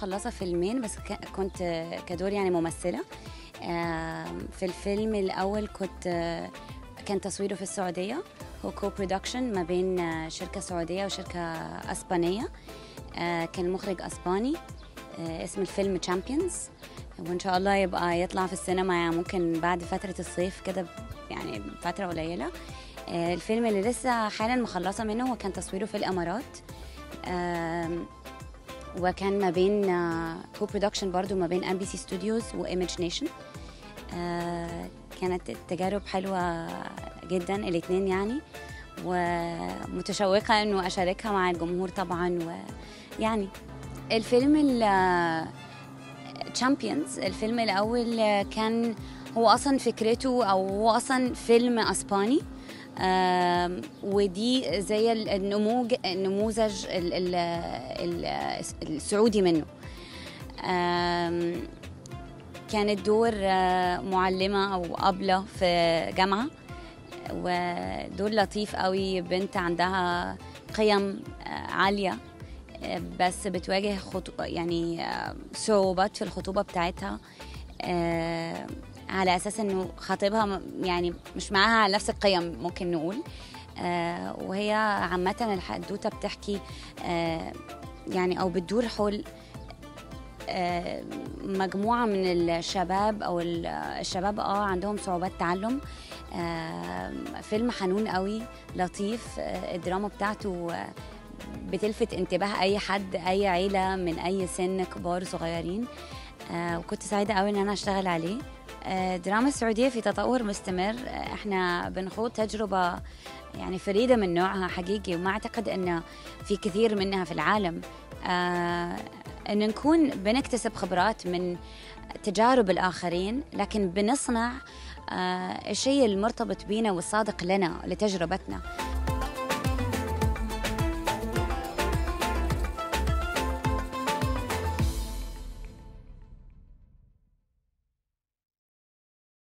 مخلصه فيلمين بس ك- كنت آه، كدور يعني ممثله آه، في الفيلم الاول كنت آه، كان تصويره في السعوديه هو كو برودكشن ما بين آه، شركه سعوديه وشركه اسبانيه آه، كان المخرج اسباني آه، اسم الفيلم تشامبيونز وان شاء الله يبقى يطلع في السينما يعني ممكن بعد فتره الصيف كده يعني فتره قليله آه، الفيلم اللي لسه حالا مخلصه منه هو كان تصويره في الامارات آم، وكان ما بين كو برودكشن برضو ما بين ام بي سي ستوديوز وايمج نيشن كانت التجارب حلوه جدا الاثنين يعني ومتشوقه انه اشاركها مع الجمهور طبعا ويعني الفيلم تشامبيونز الفيلم الاول كان هو اصلا فكرته او هو اصلا فيلم اسباني آم، ودي زي ال- النموذج النموذج ال- ال- ال- السعودي منه آم، كانت دور آه، معلمة أو أبلة في جامعة ودور لطيف قوي بنت عندها قيم آه، عالية آه، بس بتواجه خطو يعني آه، صعوبات في الخطوبة بتاعتها آه، على أساس إنه خطيبها م- يعني مش معاها على نفس القيم ممكن نقول آه، وهي عامة الحدوتة بتحكي آه، يعني أو بتدور حول آه، مجموعة من الشباب أو ال- الشباب اه عندهم صعوبات تعلم آه، فيلم حنون قوي لطيف آه، الدراما بتاعته آه، بتلفت انتباه أي حد أي عيلة من أي سن كبار صغيرين آه، وكنت سعيدة قوي إن أنا أشتغل عليه آه، الدراما السعودية في تطور مستمر آه، احنا بنخوض تجربة يعني فريدة من نوعها حقيقي وما أعتقد أن في كثير منها في العالم آه، أن نكون بنكتسب خبرات من تجارب الآخرين لكن بنصنع آه، الشيء المرتبط بينا والصادق لنا لتجربتنا